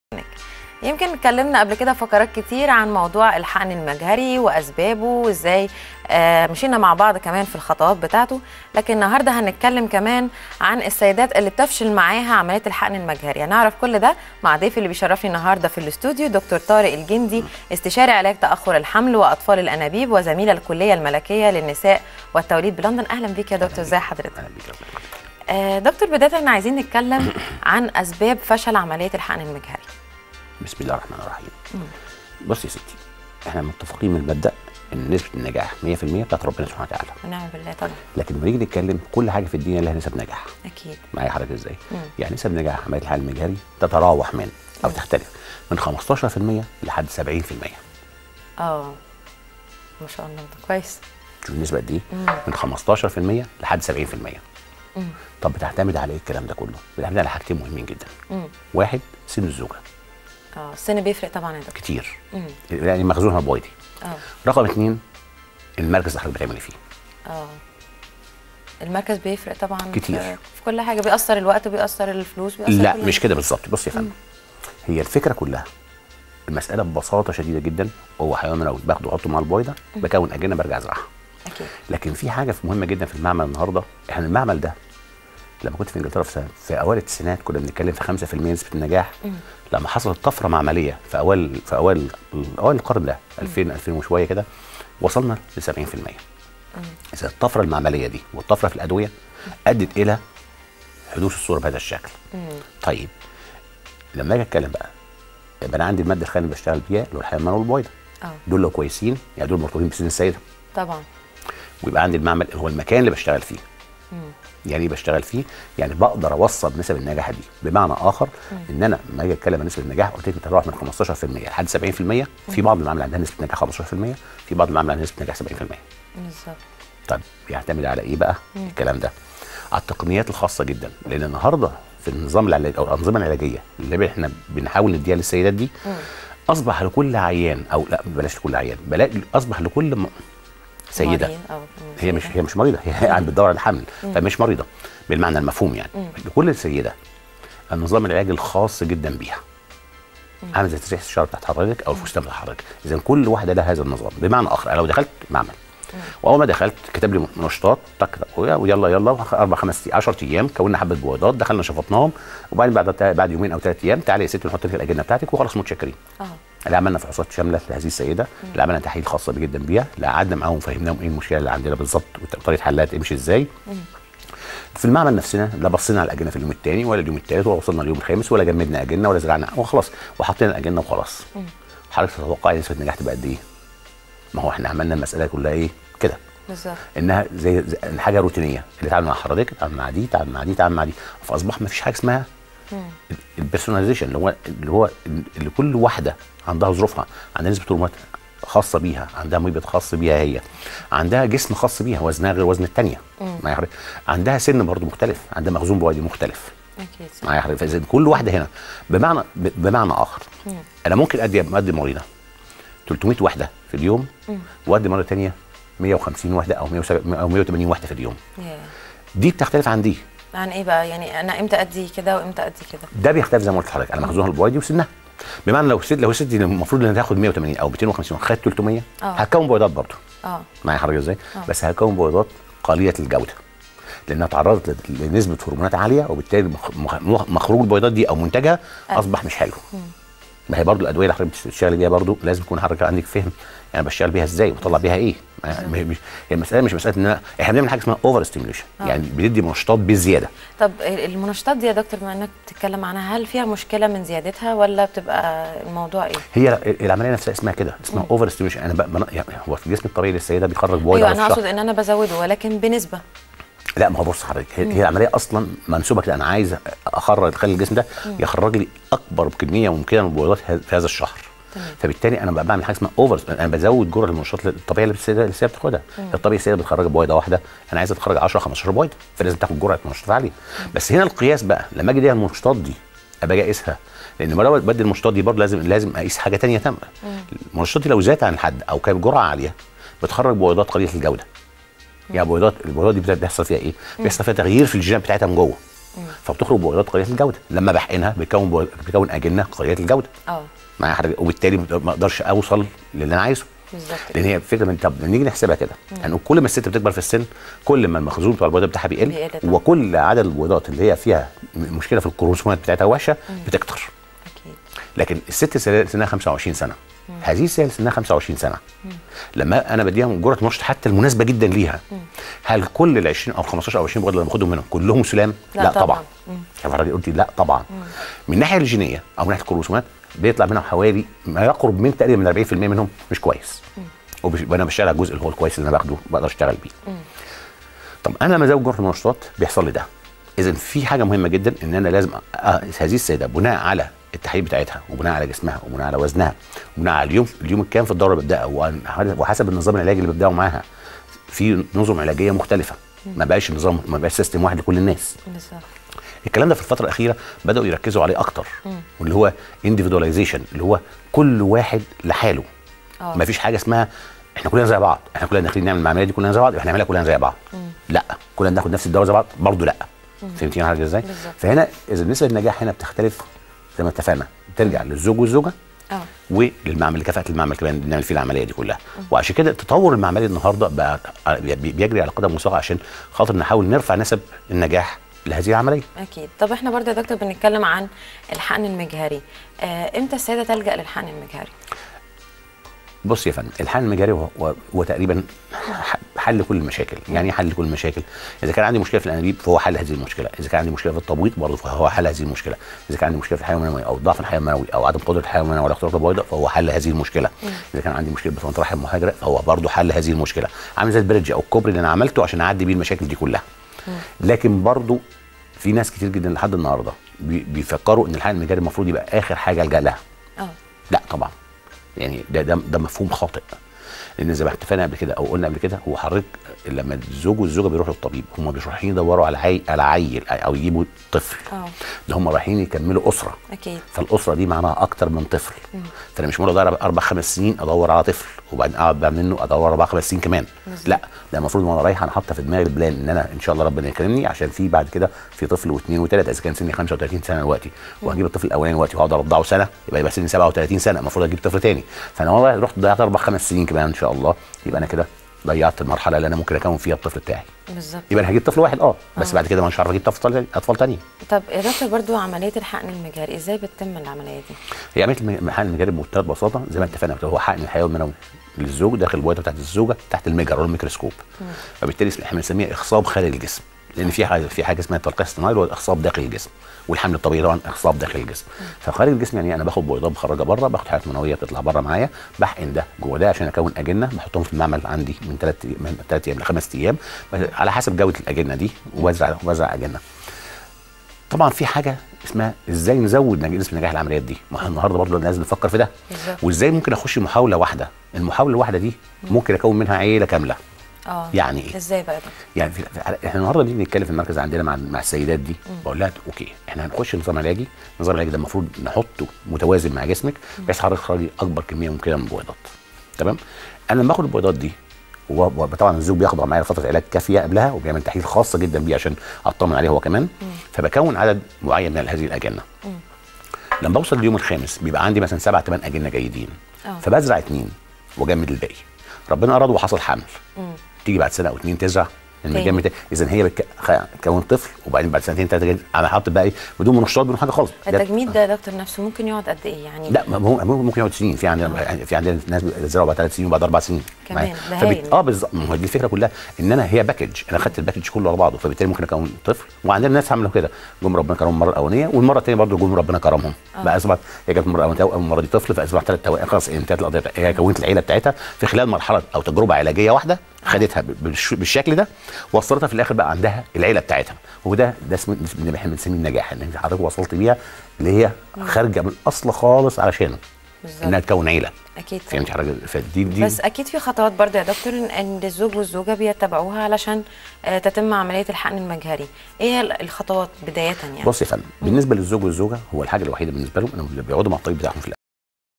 يمكن اتكلمنا قبل كده فقرات كتير عن موضوع الحقن المجهري واسبابه وازاي آه، مشينا مع بعض كمان في الخطوات بتاعته لكن النهارده هنتكلم كمان عن السيدات اللي بتفشل معاها عمليه الحقن المجهري هنعرف كل ده مع ضيفي اللي بيشرفني النهارده في الاستوديو دكتور طارق الجندي استشاري علاج تاخر الحمل واطفال الانابيب وزميل الكليه الملكيه للنساء والتوليد بلندن اهلا بيك يا دكتور ازي حضرتك اهلا بيك يا رب. آه، دكتور بدايه احنا عايزين نتكلم عن اسباب فشل عمليه الحقن المجهري بسم الله الرحمن الرحيم بص يا ستي احنا متفقين من المبدا ان نسبه النجاح 100% بتاعت ربنا سبحانه وتعالى ونعم بالله طبعا لكن لما نيجي نتكلم كل حاجه في الدنيا لها نسب نجاح اكيد معايا حضرتك ازاي مم. يعني نسب نجاح عمليه الحل المجهري تتراوح من او تختلف من 15% لحد 70% اه ما شاء الله ده كويس شوف النسبه قد ايه مم. من 15% لحد 70% مم. طب بتعتمد على ايه الكلام ده كله بتعتمد على حاجتين مهمين جدا مم. واحد سن الزوجه اه السن بيفرق طبعا يا دكتور كتير مم. يعني مخزونها البويضي اه رقم اثنين المركز اللي حضرتك بتعملي فيه اه المركز بيفرق طبعا كتير. في, في كل حاجه بيأثر الوقت بيأثر الفلوس بيأثر لا كل مش حاجة. كده بالظبط بص يا فندم هي الفكره كلها المساله ببساطه شديده جدا هو حيوان منوي باخده احطه مع البويضه بكون اجنه برجع ازرعها اكيد لكن في حاجه في مهمه جدا في المعمل النهارده احنا المعمل ده لما كنت في انجلترا في, سنة في اوائل التسعينات كنا بنتكلم في 5% نسبه النجاح لما حصلت طفره معمليه في اوائل في اوائل اوائل القرن ده 2000 2000 وشويه كده وصلنا ل 70% اذا الطفره المعمليه دي والطفره في الادويه ادت الى حدوث الصوره بهذا الشكل مم. طيب لما اجي اتكلم بقى يبقى انا عندي الماده الخام اللي بشتغل بيها اللي هو الحيوان والبويضه اه دول لو كويسين يعني دول مرتبطين بسن السيده طبعا ويبقى عندي المعمل اللي هو المكان اللي بشتغل فيه مم. يعني ايه بشتغل فيه يعني بقدر اوصل نسب النجاح دي بمعنى اخر ان انا لما اجي اتكلم عن نسبه النجاح قلت لك بتتراوح من 15% لحد 70% في بعض المعامل عندها نسبه نجاح 15% في بعض المعامل عندها نسبه نجاح 70% بالظبط طيب بيعتمد على ايه بقى الكلام ده على التقنيات الخاصه جدا لان النهارده في النظام العلاجي او الانظمه العلاجيه اللي احنا بنحاول نديها للسيدات دي اصبح لكل عيان او لا بلاش لكل عيان بلا اصبح لكل م... سيده مريض، اه هي مش هي مش مريضه هي قاعده بتدور على الحمل فمش مريضه بالمعنى المفهوم يعني لكل سيده النظام العلاجي الخاص جدا بيها عامل زي تسريح الشعر بتاعت حضرتك او الفستان بتاع حضرتك اذا كل واحده لها هذا النظام بمعنى اخر أنا لو دخلت معمل واول ما دخلت كتب لي نشاطات تك تك ويلا يلا اربع خمس 10 ايام كونا حبه بويضات دخلنا شفطناهم وبعدين بعد بعد يومين او ثلاث ايام تعالي يا ستي نحط لك الاجنه بتاعتك وخلاص متشكرين اه اللي عملنا فحوصات شامله لهذه السيده اللي عملنا تحاليل خاصه جدا بيها اللي قعدنا معاهم وفهمناهم ايه المشكله اللي عندنا بالظبط وطريقه حلها تمشي ازاي في المعمل نفسنا لا بصينا على الاجنه في اليوم الثاني ولا اليوم الثالث ولا وصلنا اليوم الخامس ولا جمدنا اجنه ولا زرعنا وخلاص وحطينا الاجنه وخلاص حضرتك تتوقعي نسبه النجاح تبقى قد ايه؟ ما هو احنا عملنا المساله كلها ايه؟ كده بالظبط انها زي, زي حاجه روتينيه اللي تعمل مع حضرتك تعمل مع دي تعمل مع دي تعمل مع دي فاصبح ما فيش حاجه اسمها البيرسوناليزيشن اللي هو اللي هو اللي كل واحده عندها ظروفها عندها نسبه هرمونات خاصه بيها عندها مبيض خاص بيها هي عندها جسم خاص بيها وزنها غير وزن الثانيه معايا حضرتك عندها سن برضه مختلف عندها مخزون بويضي مختلف اكيد صح. معايا حضرتك فاذا كل واحده هنا بمعنى ب- بمعنى اخر انا ممكن ادي ادي مريضه 300 وحده في اليوم وادي مره ثانيه 150 وحده او 170 او 180 وحده في اليوم ياه. دي بتختلف عن دي عن ايه بقى يعني انا امتى ادي كده وامتى ادي كده ده بيختلف زي ما قلت لحضرتك على مخزونها البويضي وسنها بمعنى لو ست لو الست دي المفروض انها تاخد 180 او 250 وخدت 300 آه. هتكون بويضات برضه اه معايا حضرتك ازاي آه. بس هتكون بويضات قليله الجوده لانها تعرضت ل- لنسبه هرمونات عاليه وبالتالي مخ- مخ- مخروج البيضات دي او منتجها اصبح مش حلو ما هي برضو الادويه اللي حضرتك بتشتغل بيها برضو لازم يكون حضرتك عندك فهم يعني بشتغل بيها ازاي وبطلع بيها ايه ما- ما- مش هي المساله مش مساله ان أنا احنا بنعمل حاجه اسمها اوفر ستيميوليشن يعني بندي منشطات بزياده طب المنشطات دي يا دكتور بما انك بتتكلم عنها هل فيها مشكله من زيادتها ولا بتبقى الموضوع ايه؟ هي العمليه نفسها اسمها كده اسمها اوفر ستيميوليشن انا بقى بنا- يعني هو في الجسم الطبيعي للسيده بيخرج بويضه ايوه بس انا شهر. اقصد ان انا بزوده ولكن بنسبه لا ما هو بص حضرتك هي, هي العمليه اصلا منسوبه كده انا عايز اخرج اخلي الجسم ده يخرج لي اكبر كميه ممكنه من البويضات هذ- في هذا الشهر تمام. فبالتالي انا بقى بعمل حاجه اسمها اوفر انا بزود جرعه المنشطات الطبيعيه اللي السيده اللي السيده بتاخدها الطبيعي السيده بتخرج بويضه واحده انا عايزها تخرج 10 15 بويضه فلازم تاخد جرعه منشطات عاليه بس هنا القياس بقى لما اجي اديها المنشطات دي ابقى اجي اقيسها لان لما بدي المنشطات دي برضه لازم لازم اقيس حاجه ثانيه تامه المنشطات دي لو زادت عن الحد او كانت جرعه عاليه بتخرج بويضات قليله الجوده يعني بويضات البويضات دي بيحصل فيها ايه؟ بيحصل فيها تغيير في الجينات بتاعتها من جوه فبتخرج بويضات قليله الجوده لما بحقنها بتكون بوي- بتكون اجنه قليله الجوده اه معايا حضرتك وبالتالي ما اقدرش اوصل للي انا عايزه بالظبط لان هي فكره من طب نيجي نحسبها كده يعني كل ما الست بتكبر في السن كل ما المخزون بتاع البيضات بتاعها بيقل بيقل طبعا. وكل عدد البيضات اللي هي فيها م- مشكله في الكروموسومات بتاعتها وحشه بتكتر اكيد لكن الست سن- سنها 25 سنه هذه الست سنها 25 سنه لما انا بديها جرعه نشط حتى المناسبه جدا ليها هل كل ال 20 او 15 او 20 بيضه اللي باخدهم منهم كلهم سلام؟ لا طبعاً. طبعا يا فرجي قلت لا طبعا من الناحيه الجينيه او من ناحيه الكروموسومات بيطلع منهم حوالي ما يقرب من تقريبا من 40% منهم مش كويس وبش- وانا بشتغل على الجزء اللي هو الكويس اللي انا باخده بقدر اشتغل بيه طب انا لما ازود جرعه المنشطات بيحصل لي ده اذا في حاجه مهمه جدا ان انا لازم أقيس هذه السيده بناء على التحاليل بتاعتها وبناء على جسمها وبناء على وزنها وبناء على اليوم اليوم الكام في الدوره اللي ببداها وعن- وحسب النظام العلاجي اللي ببداه معاها في نظم علاجيه مختلفه ما بقاش نظام ما بقاش سيستم واحد لكل الناس بالظبط الكلام ده في الفتره الاخيره بداوا يركزوا عليه اكتر واللي هو individualization اللي هو كل واحد لحاله اه ما فيش حاجه اسمها احنا كلنا زي بعض احنا كلنا داخلين نعمل العمليه دي كلنا زي بعض احنا نعملها كلنا زي بعض لا كلنا ناخد نفس الدواء زي بعض برضه لا فهمتيني حاجه ازاي بالظبط. فهنا اذا نسبه النجاح هنا بتختلف زي ما اتفقنا ترجع للزوج والزوجه اه وللمعمل كفاءه المعمل كمان اللي بنعمل فيه العمليه دي كلها وعشان كده تطور المعملي النهارده بقى بي- بيجري على قدم وساق عشان خاطر نحاول نرفع نسب النجاح لهذه العمليه اكيد طب احنا برضه يا دكتور بنتكلم عن الحقن المجهري آه امتى السيده تلجا للحقن المجهري بص يا فندم الحل المجاري هو, هو, هو تقريبا ح- حل كل المشاكل يعني ايه حل كل المشاكل اذا كان عندي مشكله في الانابيب فهو حل هذه المشكله اذا كان عندي مشكله في التبويض برضه فهو حل هذه المشكله اذا كان عندي مشكله في الحيوان المنوي او ضعف الحيوان المنوي او عدم قدره الحيوان المنوي على اختراق البويضه فهو حل هذه المشكله اذا كان عندي مشكله بفنط رحم مهاجره فهو برضه حل هذه المشكله عامل زي البريدج او الكوبري اللي انا عملته عشان اعدي بيه المشاكل دي كلها لكن برضه في ناس كتير جدا لحد النهارده بي- بيفكروا ان الحقن المجاري المفروض يبقى اخر حاجه الجا لها اه لا طبعا يعني ده ده, ده مفهوم خاطئ لان زي ما اتفقنا قبل كده او قلنا قبل كده هو حضرتك لما الزوج والزوجه بيروحوا للطبيب هم مش رايحين يدوروا على عي... على عيل او يجيبوا طفل اه ده هم رايحين يكملوا اسره اكيد فالاسره دي معناها اكتر من طفل فانا مش مره ادور اربع خمس سنين ادور على طفل وبعدين اقعد بعد منه ادور اربع خمس سنين كمان بالظبط. لا ده المفروض وانا رايح انا حاطه في دماغي البلان ان انا ان شاء الله ربنا يكرمني عشان في بعد كده في طفل واثنين وثلاثه اذا كان سني 35 سنه دلوقتي وهجيب الطفل الاولاني دلوقتي وهقعد ارضعه سنه يبقى يبقى سني 37 سنه المفروض اجيب طفل تاني فانا والله رحت ضيعت اربع خمس سنين كمان ان شاء الله يبقى انا كده ضيعت المرحله اللي انا ممكن اكون فيها الطفل بتاعي بالظبط يبقى انا هجيب طفل واحد اه بس بعد كده مش هعرف اجيب طفل اطفال تانيين طب يا دكتور برضو عمليه الحقن المجهري ازاي بتتم العمليه دي هي عمليه الم- حقن المجاري بمنتهى البساطه زي ما اتفقنا هو حقن الحيوان المنوي للزوج داخل البويضه بتاعت الزوجه تحت المجر او الميكروسكوب فبالتالي احنا بنسميها اخصاب خارج الجسم لان في حاجه في حاجه اسمها التلقيح الصناعي اللي هو الاخصاب داخل الجسم والحمل الطبيعي طبعا اخصاب داخل الجسم فخارج الجسم يعني انا باخد بويضات بخرجها بره باخد حيوانات منويه بتطلع بره معايا بحقن ده جوه ده عشان اكون اجنه بحطهم في المعمل عندي من ثلاث من ثلاث ايام لخمس ايام بس على حسب جوده الاجنه دي وبزرع وبزرع اجنه طبعا في حاجه اسمها ازاي نزود نج- نسبه نجاح العمليات دي ما احنا النهارده برضه لازم نفكر في ده بالظبط. وازاي ممكن اخش محاوله واحده المحاوله الواحده دي ممكن اكون منها عيله كامله اه يعني إيه؟ ازاي بقى يا دكتور يعني في في- احنا النهارده بنيجي نتكلم في المركز عندنا مع مع السيدات دي بقول لها اوكي احنا هنخش نظام علاجي النظام العلاجي ده المفروض نحطه متوازن مع جسمك بحيث حضرتك تخرجي اكبر كميه ممكنه من البويضات تمام انا لما باخد البويضات دي و- وطبعا الزوج بياخد معايا فتره علاج كافيه قبلها وبيعمل تحليل خاصه جدا بيه عشان اطمن عليه هو كمان فبكون عدد معين من هذه الاجنه لما بوصل اليوم الخامس بيبقى عندي مثلا سبع ثمان اجنه جيدين آه. فبزرع اثنين واجمد الباقي ربنا اراد وحصل حمل تيجي بعد سنه او اتنين تزرع المجمد تاني اذا هي بتك... خ- كون طفل وبعدين بعد سنتين ثلاثه انا حاطط بقى ايه بدون منشطات بدون حاجه خالص ده- التجميد ده يا دكتور نفسه ممكن يقعد قد ايه يعني لا ما هو ما هو ممكن يقعد سنين في عندنا يعني في عندنا ناس بيزرعوا بعد ثلاث سنين وبعد اربع سنين كمان، معايا؟ ده فبت... هايل. اه بالظبط ما هو دي الفكره كلها ان انا هي باكج انا خدت الباكج كله على بعضه فبالتالي ممكن اكون طفل وعندنا ناس عملوا كده جم ربنا كرمهم المره الاولانيه والمره الثانيه برضه جم ربنا كرمهم بقى اصبحت هي كانت المره الاولانيه المره دي طفل فاصبح ثلاث توائم خلاص انتهت القضيه بتاعتها. هي كونت العيله بتاعتها في خلال مرحله او تجربه علاجيه واحده خدتها بالش- بالشكل ده وصلتها في الاخر بقى عندها العيله بتاعتها وده ده اسمه اللي احنا بنسميه النجاح ان انت حضرتك وصلت بيها اللي هي خارجه من الاصل خالص علشانه بالظبط انها تكون عيله اكيد طبعاً. فهمت حضرتك فدي دي بس اكيد في خطوات برضه يا دكتور ان إن الزوج والزوجه بيتبعوها علشان آه، تتم عمليه الحقن المجهري ايه هي ال- الخطوات بدايه يعني بص يا فندم بالنسبه للزوج والزوجه هو الحاجه الوحيده بالنسبه لهم انهم بيقعدوا مع الطبيب بتاعهم في